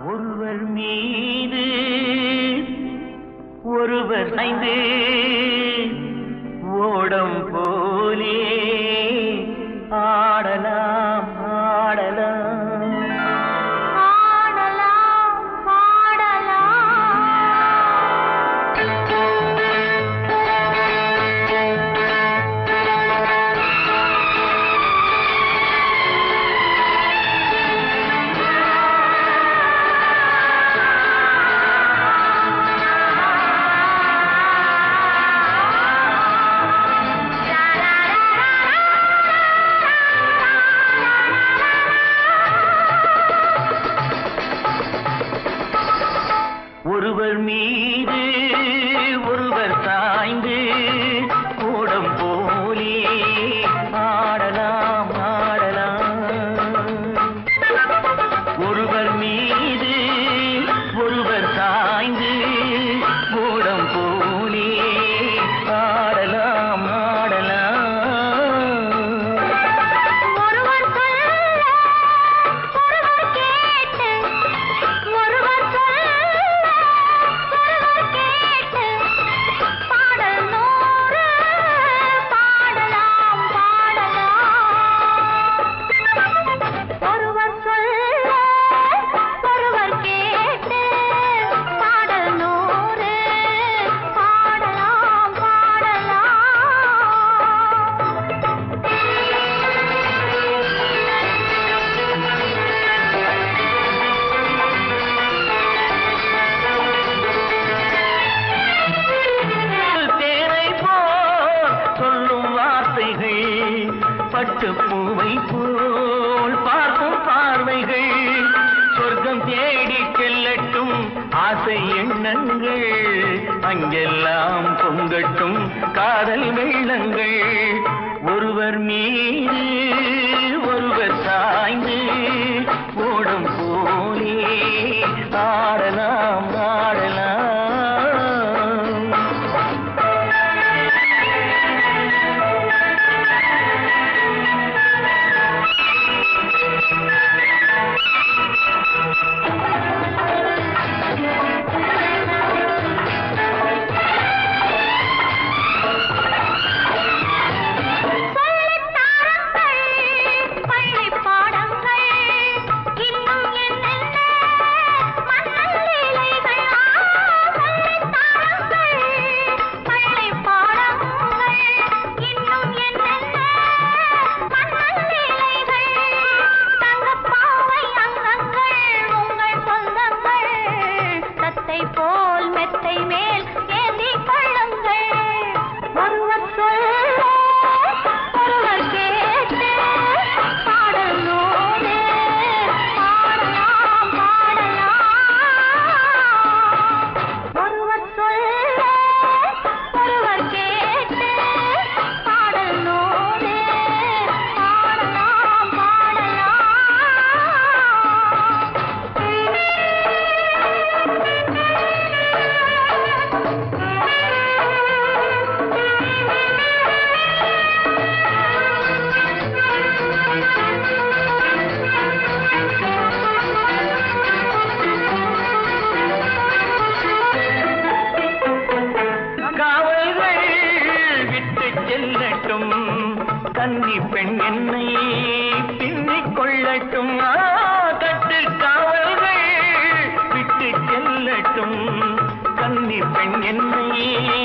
ஒருவர் மீது ஒருவர் ஐந்து ஓடம் போலே ஆடலாம் ஆடலாம் ஆடலாம் பாடலாம் ஒருவர் மீது ஒருவர் சாய்ந்து கூடம் போலே ஆடலாம் ஆடலாம் ஒருவர் மீது ஒருவர் சாய்ந்து கூடம் போலே ஆடலாம் ஆடலாம் ஒருவர் சொல்ல ஒருவர் கேட்டு ஒருவர் சொல்ல ஒருவர் கேட்டு பாடல் நூறு பாடலாம் பாடலாம் ஒருவர் சொல்ல ஒருவர் கேட்டு பாடல் நூறு பாடலாம் பாடலாம் தேனை போல் சொல்லும் வார்த்தைகள் பட்டு பூவை போல் பார்க்கும் பார்வைகள் சொர்க்கம் தேடி செல்லட்டும் ஆசை எண்ணங்கள் அங்கெல்லாம் பொங்கட்டும் காதல் வெள்ளங்கள் ஒருவர் மீது ஒருவர் சாய்ந்து ஓடும் போலே ஆடலாம் ஆடலாம் சொல்லித்தாருங்கள் பள்ளிப் பாடங்கள் இன்னும் என்னென்ன மன்னல் லீலைகள் சொல்லித்தாருங்கள் பள்ளிப் பாடங்கள் இன்னும் என்னென்ன மன்னல் லீலைகள் தங்கப்பாவை அங்கங்கள் உங்கள் சொந்தங்கள் தத்தை போல் மெத்தை மேல் ஏந்திக் கொள்ளுங்கள் ஒருவர் சொல்ல ஒருவர் கேட்டு பாடல் நூறு பாடலாம் பாடலாம் ஒருவர் சொல்ல ஒருவர் கேட்டு பாடல் நூறு பாடலாம் காவல்கள் விட்டு செல்லட்டும் கன்னி பெண் என்னை பின்னிக் கொள்ளட்டும் ஆ, கட்டு காவல்கள் விட்டு செல்லட்டும் கன்னி பெண் என்னை